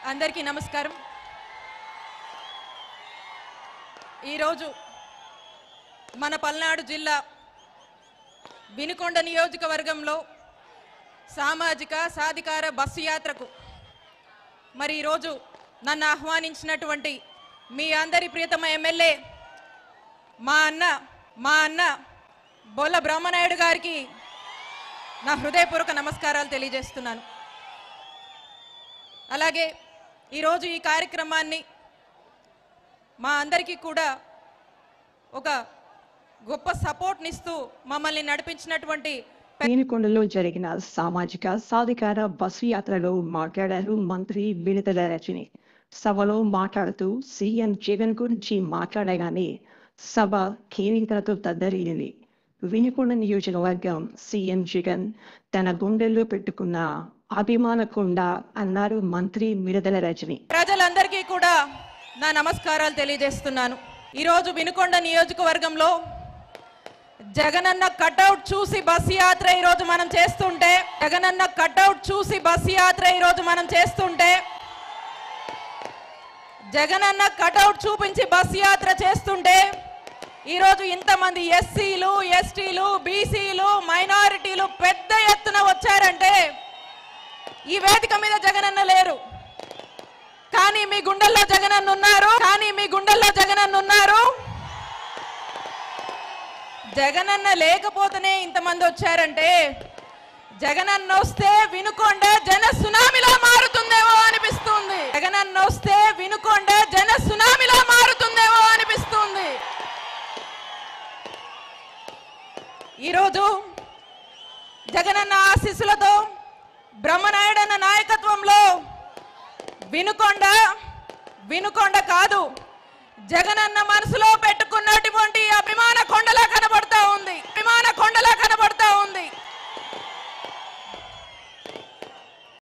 అందరికీ నమస్కారం ఈరోజు మన పల్నాడు జిల్లా వినుకొండ నియోజకవర్గంలో సామాజిక సాధికార బస్సు యాత్రకు మరి ఈరోజు నన్ను ఆహ్వానించినటువంటి మీ అందరి ప్రియతమ ఎమ్మెల్యే మా అన్న మా అన్న బొల్ల బ్రహ్మనాయుడు గారికి నా హృదయపూర్వక నమస్కారాలు తెలియజేస్తున్నాను అలాగే ఈరోజు ఈ కార్యక్రమాన్ని మా అందరికీ కూడా ఒక గొప్ప సపోర్ట్నిస్తూ మమ్మల్ని నడిపించినటువంటి పేనుకొండలో జరిగిన సామాజిక సాధికార బస్సు యాత్రలో మాట్లాడారు మంత్రి వినితల రజని సభలో మాట్లాడుతూ సీఎం జగన్ గురించి మాట్లాడగానే సభ కేరింతలతో తద్దరిల్లింది వినుకొండ నియోజకవర్గం సీఎం జగన్ తన గుండెల్లో పెట్టుకున్న అభిమాన కొండ అన్నారు మంత్రి మిడతల రజని ప్రజలందరికీ కూడా నా నమస్కారాలు తెలియజేస్తున్నాను ఈరోజు వినుకొండ నియోజకవర్గంలో జగనన్న కటౌట్ చూసి బస్సు యాత్ర ఈరోజు మనం చేస్తుంటే జగనన్న కటౌట్ చూసి బస్సు యాత్ర ఈరోజు మనం చేస్తుంటే జగనన్న కటౌట్ చూపించి బస్సు యాత్ర చేస్తుంటే ఈరోజు ఇంతమంది ఎస్సీలు ఎస్టీలు బీసీలు మైనారిటీలు పెద్ద ఎత్తున వచ్చారంటే ఈ వేదిక మీద జగనన్న లేరు కానీ మీ గుండెల్లో జగనన్న ఉన్నారు కానీ మీ గుండెల్లో జగనన్న ఉన్నారు జగనన్న లేకపోతేనే ఇంతమంది వచ్చారంటే జగనన్న వస్తే వినుకొండ జన సునామీలా మారుతుందేమో అనిపిస్తుంది జగనన్న వస్తే వినుకొండ జన సునామీలా మారుతుందేమో అనిపిస్తుంది ఈరోజు జగనన్న ఆశీస్సులతో బ్రహ్మనాయుడన్న నాయకత్వంలో వినుకొండ వినుకొండ కాదు జగనన్న మనసులో పెట్టుకున్నటువంటి అభిమాన